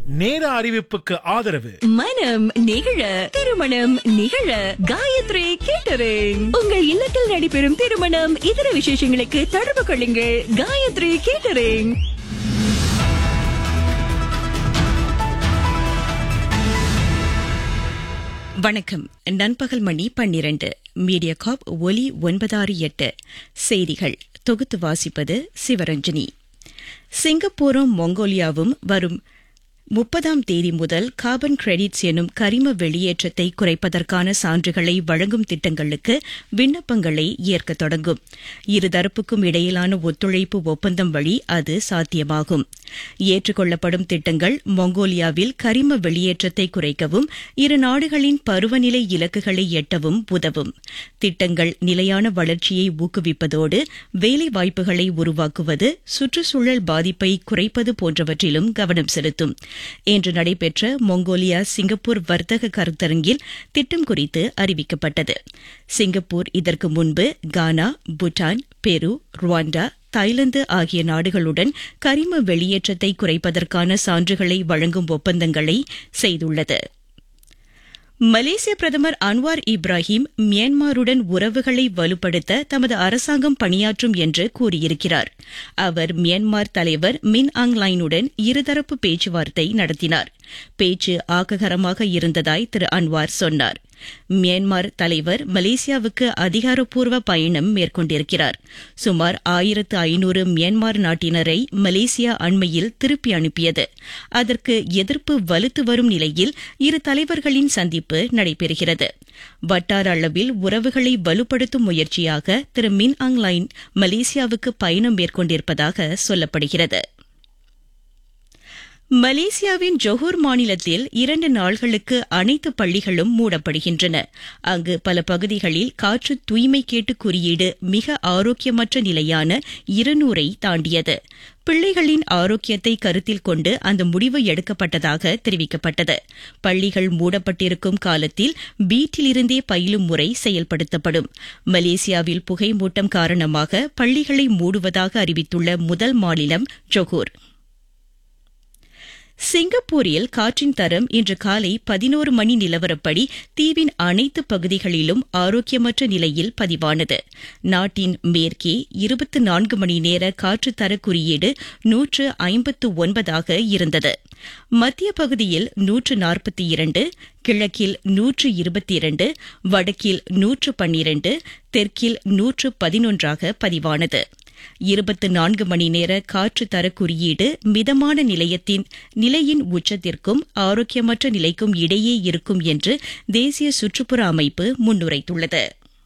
நேர அறிவிப்புக்கு ஆதரவு மனம் நிகழ திருமணம் நிகழ காயத்ரி கேட்டரிங் உங்கள் இல்லத்தில் நடைபெறும் திருமணம் இதர விசேஷங்களுக்கு தொடர்பு கொள்ளுங்கள் காயத்ரி கேட்டரிங் வணக்கம் நண்பகல் மணி பன்னிரண்டு மீடியா காப் ஒலி ஒன்பதாறு எட்டு செய்திகள் தொகுத்து வாசிப்பது சிவரஞ்சனி சிங்கப்பூரும் மொங்கோலியாவும் வரும் முப்பதாம் தேதி முதல் கார்பன் கிரெடிட்ஸ் எனும் கரிம வெளியேற்றத்தை குறைப்பதற்கான சான்றுகளை வழங்கும் திட்டங்களுக்கு விண்ணப்பங்களை ஏற்க தொடங்கும் இருதரப்புக்கும் இடையிலான ஒத்துழைப்பு ஒப்பந்தம் வழி அது சாத்தியமாகும் ஏற்றுக்கொள்ளப்படும் திட்டங்கள் மொங்கோலியாவில் கரிம வெளியேற்றத்தை குறைக்கவும் இரு நாடுகளின் பருவநிலை இலக்குகளை எட்டவும் உதவும் திட்டங்கள் நிலையான வளர்ச்சியை ஊக்குவிப்பதோடு வேலைவாய்ப்புகளை உருவாக்குவது சுற்றுச்சூழல் பாதிப்பை குறைப்பது போன்றவற்றிலும் கவனம் செலுத்தும் இன்று நடைபெற்ற மொங்கோலியா சிங்கப்பூர் வர்த்தக கருத்தரங்கில் திட்டம் குறித்து அறிவிக்கப்பட்டது சிங்கப்பூர் இதற்கு முன்பு கானா பூட்டான் பெரு ருவாண்டா தாய்லாந்து ஆகிய நாடுகளுடன் கரிம வெளியேற்றத்தை குறைப்பதற்கான சான்றுகளை வழங்கும் ஒப்பந்தங்களை செய்துள்ளது மலேசிய பிரதமர் அன்வார் இப்ராஹிம் மியான்மருடன் உறவுகளை வலுப்படுத்த தமது அரசாங்கம் பணியாற்றும் என்று கூறியிருக்கிறார் அவர் மியான்மர் தலைவர் மின் ஆங் லைனுடன் இருதரப்பு பேச்சுவார்த்தை நடத்தினார் பேச்சு ஆக்ககரமாக இருந்ததாய் திரு அன்வார் சொன்னார் மியான்மர் தலைவர் மலேசியாவுக்கு அதிகாரப்பூர்வ பயணம் மேற்கொண்டிருக்கிறார் சுமார் ஆயிரத்து ஐநூறு மியான்மர் நாட்டினரை மலேசியா அண்மையில் திருப்பி அனுப்பியது அதற்கு எதிர்ப்பு வலுத்து வரும் நிலையில் இரு தலைவர்களின் சந்திப்பு நடைபெறுகிறது வட்டார அளவில் உறவுகளை வலுப்படுத்தும் முயற்சியாக திரு மின் ஆங் லைன் மலேசியாவுக்கு பயணம் மேற்கொண்டிருப்பதாக சொல்லப்படுகிறது மலேசியாவின் ஜொஹூர் மாநிலத்தில் இரண்டு நாள்களுக்கு அனைத்து பள்ளிகளும் மூடப்படுகின்றன அங்கு பல பகுதிகளில் காற்று தூய்மை கேட்டு குறியீடு மிக ஆரோக்கியமற்ற நிலையான இருநூறை தாண்டியது பிள்ளைகளின் ஆரோக்கியத்தை கருத்தில் கொண்டு அந்த முடிவு எடுக்கப்பட்டதாக தெரிவிக்கப்பட்டது பள்ளிகள் மூடப்பட்டிருக்கும் காலத்தில் வீட்டிலிருந்தே பயிலும் முறை செயல்படுத்தப்படும் மலேசியாவில் புகைமூட்டம் காரணமாக பள்ளிகளை மூடுவதாக அறிவித்துள்ள முதல் மாநிலம் ஜொஹூர் சிங்கப்பூரில் காற்றின் தரம் இன்று காலை பதினோரு மணி நிலவரப்படி தீவின் அனைத்து பகுதிகளிலும் ஆரோக்கியமற்ற நிலையில் பதிவானது நாட்டின் மேற்கே இருபத்தி நான்கு மணி நேர காற்று தர குறியீடு நூற்று ஐம்பத்து ஒன்பதாக இருந்தது மத்திய பகுதியில் நூற்று நாற்பத்தி இரண்டு கிழக்கில் நூற்று இருபத்தி இரண்டு வடக்கில் நூற்று பன்னிரண்டு தெற்கில் நூற்று பதினொன்றாக பதிவானது இருபத்தி நான்கு மணி நேர காற்று தர குறியீடு மிதமான நிலையத்தின் நிலையின் உச்சத்திற்கும் ஆரோக்கியமற்ற நிலைக்கும் இடையே இருக்கும் என்று தேசிய சுற்றுப்புற அமைப்பு முன்னுரைத்துள்ளது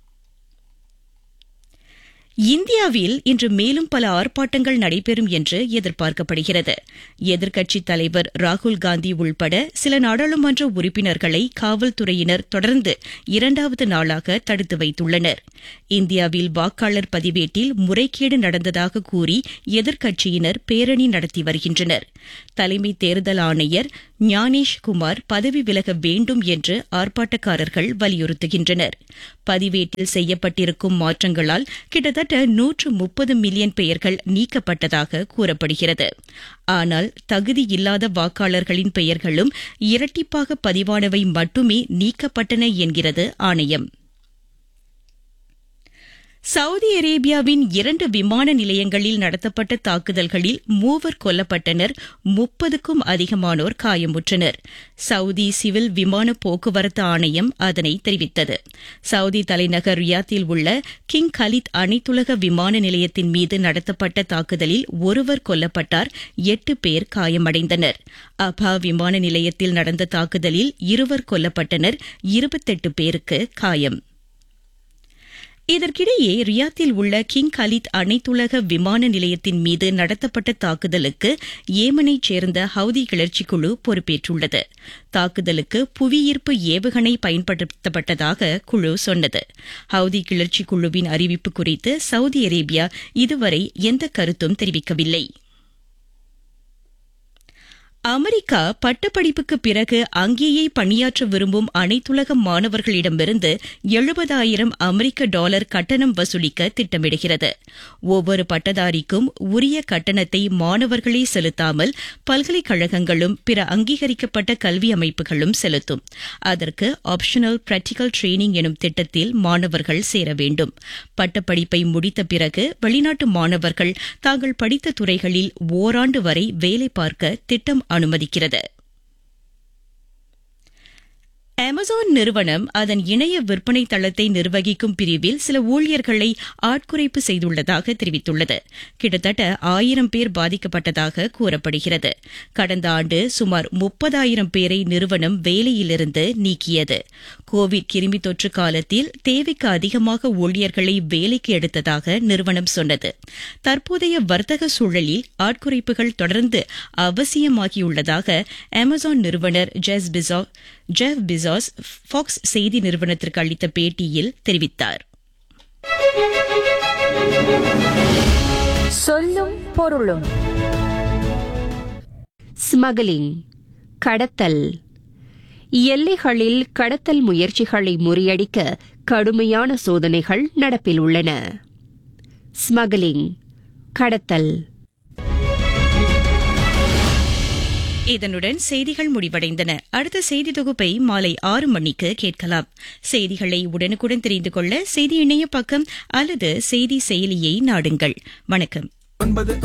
இந்தியாவில் இன்று மேலும் பல ஆர்ப்பாட்டங்கள் நடைபெறும் என்று எதிர்பார்க்கப்படுகிறது எதிர்க்கட்சித் தலைவர் ராகுல் காந்தி உள்பட சில நாடாளுமன்ற உறுப்பினர்களை காவல்துறையினர் தொடர்ந்து இரண்டாவது நாளாக தடுத்து வைத்துள்ளனர் இந்தியாவில் வாக்காளர் பதிவேட்டில் முறைகேடு நடந்ததாக கூறி எதிர்க்கட்சியினர் பேரணி நடத்தி வருகின்றனர் தலைமை தேர்தல் ஆணையர் ஞானேஷ் குமார் பதவி விலக வேண்டும் என்று ஆர்ப்பாட்டக்காரர்கள் வலியுறுத்துகின்றனர் பதிவேட்டில் செய்யப்பட்டிருக்கும் மாற்றங்களால் கிட்டத்தட்ட நூற்று முப்பது மில்லியன் பெயர்கள் நீக்கப்பட்டதாக கூறப்படுகிறது ஆனால் தகுதியில்லாத வாக்காளர்களின் பெயர்களும் இரட்டிப்பாக பதிவானவை மட்டுமே நீக்கப்பட்டன என்கிறது ஆணையம் சவுதி அரேபியாவின் இரண்டு விமான நிலையங்களில் நடத்தப்பட்ட தாக்குதல்களில் மூவர் கொல்லப்பட்டனர் முப்பதுக்கும் அதிகமானோர் காயமுற்றனர் சவுதி சிவில் விமான போக்குவரத்து ஆணையம் அதனை தெரிவித்தது சவுதி தலைநகர் ரியாத்தில் உள்ள கிங் கலித் அனைத்துலக விமான நிலையத்தின் மீது நடத்தப்பட்ட தாக்குதலில் ஒருவர் கொல்லப்பட்டார் எட்டு பேர் காயமடைந்தனர் அபா விமான நிலையத்தில் நடந்த தாக்குதலில் இருவர் கொல்லப்பட்டனர் இருபத்தெட்டு பேருக்கு காயம் இதற்கிடையே ரியாத்தில் உள்ள கிங் கலித் அனைத்துலக விமான நிலையத்தின் மீது நடத்தப்பட்ட தாக்குதலுக்கு ஏமனைச் சேர்ந்த ஹவுதி கிளர்ச்சி குழு பொறுப்பேற்றுள்ளது தாக்குதலுக்கு புவியீர்ப்பு ஏவுகணை பயன்படுத்தப்பட்டதாக குழு சொன்னது ஹவுதி கிளர்ச்சி குழுவின் அறிவிப்பு குறித்து சவுதி அரேபியா இதுவரை எந்த கருத்தும் தெரிவிக்கவில்லை அமெரிக்கா பட்டப்படிப்புக்கு பிறகு அங்கேயே பணியாற்ற விரும்பும் அனைத்துலக மாணவர்களிடமிருந்து எழுபதாயிரம் அமெரிக்க டாலர் கட்டணம் வசூலிக்க திட்டமிடுகிறது ஒவ்வொரு பட்டதாரிக்கும் உரிய கட்டணத்தை மாணவர்களே செலுத்தாமல் பல்கலைக்கழகங்களும் பிற அங்கீகரிக்கப்பட்ட கல்வி அமைப்புகளும் செலுத்தும் அதற்கு ஆப்ஷனல் பிராக்டிகல் ட்ரெய்னிங் எனும் திட்டத்தில் மாணவர்கள் சேர வேண்டும் பட்டப்படிப்பை முடித்த பிறகு வெளிநாட்டு மாணவர்கள் தாங்கள் படித்த துறைகளில் ஓராண்டு வரை வேலை பார்க்க திட்டம் அனுமதிக்கிறது அமேசான் நிறுவனம் அதன் இணைய விற்பனை தளத்தை நிர்வகிக்கும் பிரிவில் சில ஊழியர்களை ஆட்குறைப்பு செய்துள்ளதாக தெரிவித்துள்ளது கிட்டத்தட்ட ஆயிரம் பேர் பாதிக்கப்பட்டதாக கூறப்படுகிறது கடந்த ஆண்டு சுமார் முப்பதாயிரம் பேரை நிறுவனம் வேலையிலிருந்து நீக்கியது கோவிட் கிருமி தொற்று காலத்தில் தேவைக்கு அதிகமாக ஊழியர்களை வேலைக்கு எடுத்ததாக நிறுவனம் சொன்னது தற்போதைய வர்த்தக சூழலில் ஆட்குறைப்புகள் தொடர்ந்து அவசியமாகியுள்ளதாக அமேசான் நிறுவனர் ஜெஸ் பிசா ஜெஃப் பிசாஸ் ஃபாக்ஸ் செய்தி நிறுவனத்திற்கு அளித்த பேட்டியில் தெரிவித்தார் சொல்லும் பொருளும் ஸ்மகிளிங் கடத்தல் எல்லைகளில் கடத்தல் முயற்சிகளை முறியடிக்க கடுமையான சோதனைகள் நடப்பில் உள்ளன ஸ்மகிளிங் கடத்தல் இதனுடன் செய்திகள் முடிவடைந்தன அடுத்த செய்தி தொகுப்பை மாலை ஆறு மணிக்கு கேட்கலாம் செய்திகளை உடனுக்குடன் தெரிந்து கொள்ள செய்தி இணைய பக்கம் அல்லது செய்தி செயலியை நாடுங்கள் வணக்கம்